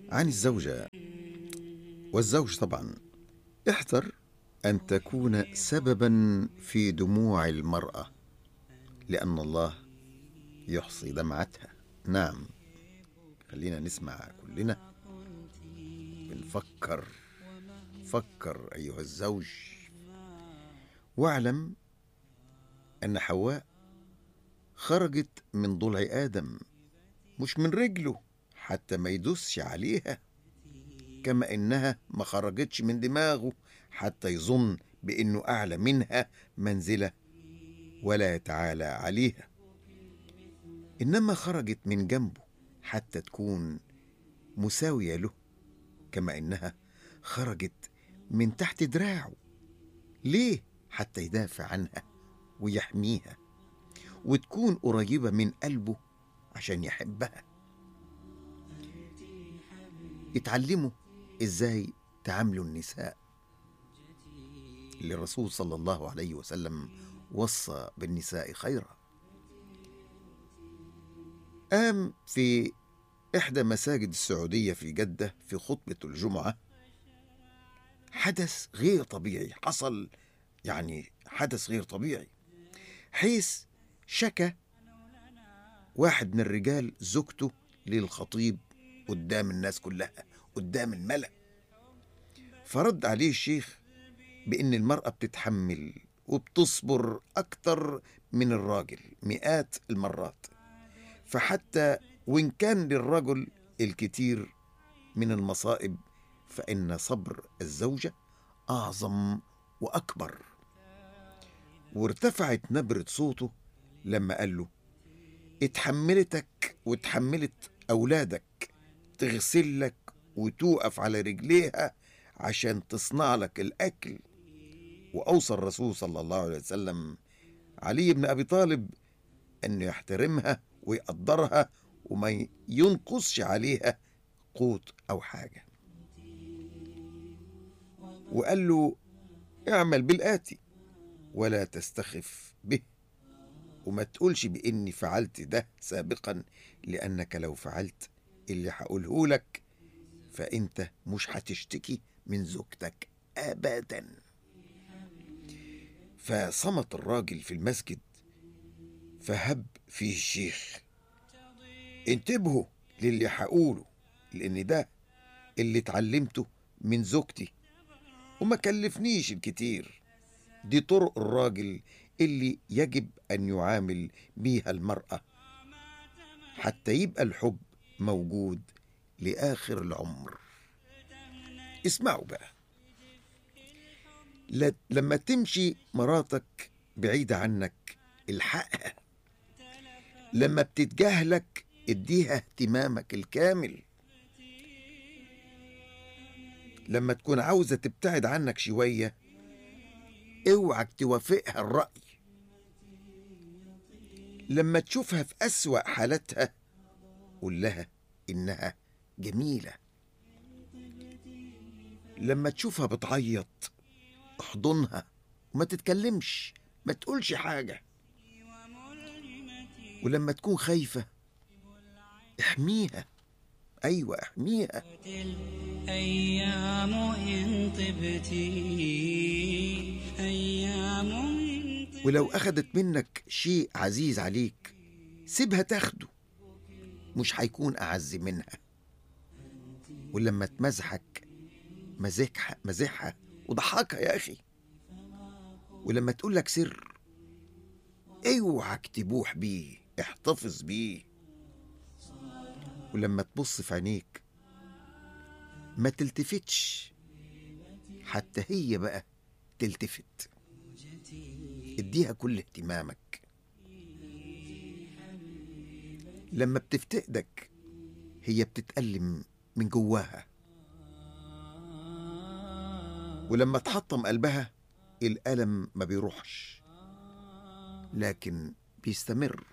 عن الزوجة والزوج طبعا احذر أن تكون سببا في دموع المرأة لأن الله يحصي دمعتها نعم خلينا نسمع كلنا بنفكر فكر أيها الزوج واعلم أن حواء خرجت من ضلع آدم مش من رجله حتى ما يدوسش عليها كما إنها ما خرجتش من دماغه حتى يظن بإنه أعلى منها منزلة ولا يتعالى عليها إنما خرجت من جنبه حتى تكون مساوية له كما إنها خرجت من تحت دراعه ليه حتى يدافع عنها ويحميها وتكون قريبة من قلبه عشان يحبها اتعلموا ازاي تعاملوا النساء اللي الرسول صلى الله عليه وسلم وصى بالنساء خيرا قام في إحدى مساجد السعودية في جدة في خطبة الجمعة حدث غير طبيعي حصل يعني حدث غير طبيعي حيث شكى واحد من الرجال زوجته للخطيب قدام الناس كلها قدام الملأ فرد عليه الشيخ بأن المرأة بتتحمل وبتصبر أكتر من الراجل مئات المرات فحتى وإن كان للرجل الكثير من المصائب فإن صبر الزوجة أعظم وأكبر وارتفعت نبرة صوته لما قال له اتحملتك وتحملت أولادك تغسل لك وتوقف على رجليها عشان تصنع لك الأكل وأوصى الرسول صلى الله عليه وسلم علي بن أبي طالب أنه يحترمها ويقدرها وما ينقصش عليها قوت أو حاجة وقال له اعمل بالآتي ولا تستخف به وما تقولش بإني فعلت ده سابقا لأنك لو فعلت اللي هقوله لك فأنت مش هتشتكي من زوجتك أبدا فصمت الراجل في المسجد فهب فيه الشيخ انتبهوا للي هقوله لأن ده اللي اتعلمته من زوجتي وما كلفنيش الكتير دي طرق الراجل اللي يجب أن يعامل بيها المرأة حتى يبقى الحب موجود لآخر العمر اسمعوا بقى ل- لما تمشي مراتك بعيدة عنك الحقها لما بتتجاهلك اديها اهتمامك الكامل لما تكون عاوزة تبتعد عنك شوية اوعك توافقها الرأي لما تشوفها في أسوأ حالتها قول لها إنها جميلة لما تشوفها بتعيط احضنها وما تتكلمش ما تقولش حاجة ولما تكون خايفة احميها أيوة احميها أيام إن طبتي أيام إن طبتي ولو أخدت منك شيء عزيز عليك سيبها تاخده مش هيكون أعز منها ولما تمزحك مزحها مزحها وضحكها يا أخي ولما تقول لك سر اوعك تبوح بيه احتفظ بيه ولما تبص في عينيك ما تلتفتش حتى هي بقى تلتفت اديها كل اهتمامك لما بتفتقدك هي بتتألم من جواها ولما تحطم قلبها الألم ما بيروحش لكن بيستمر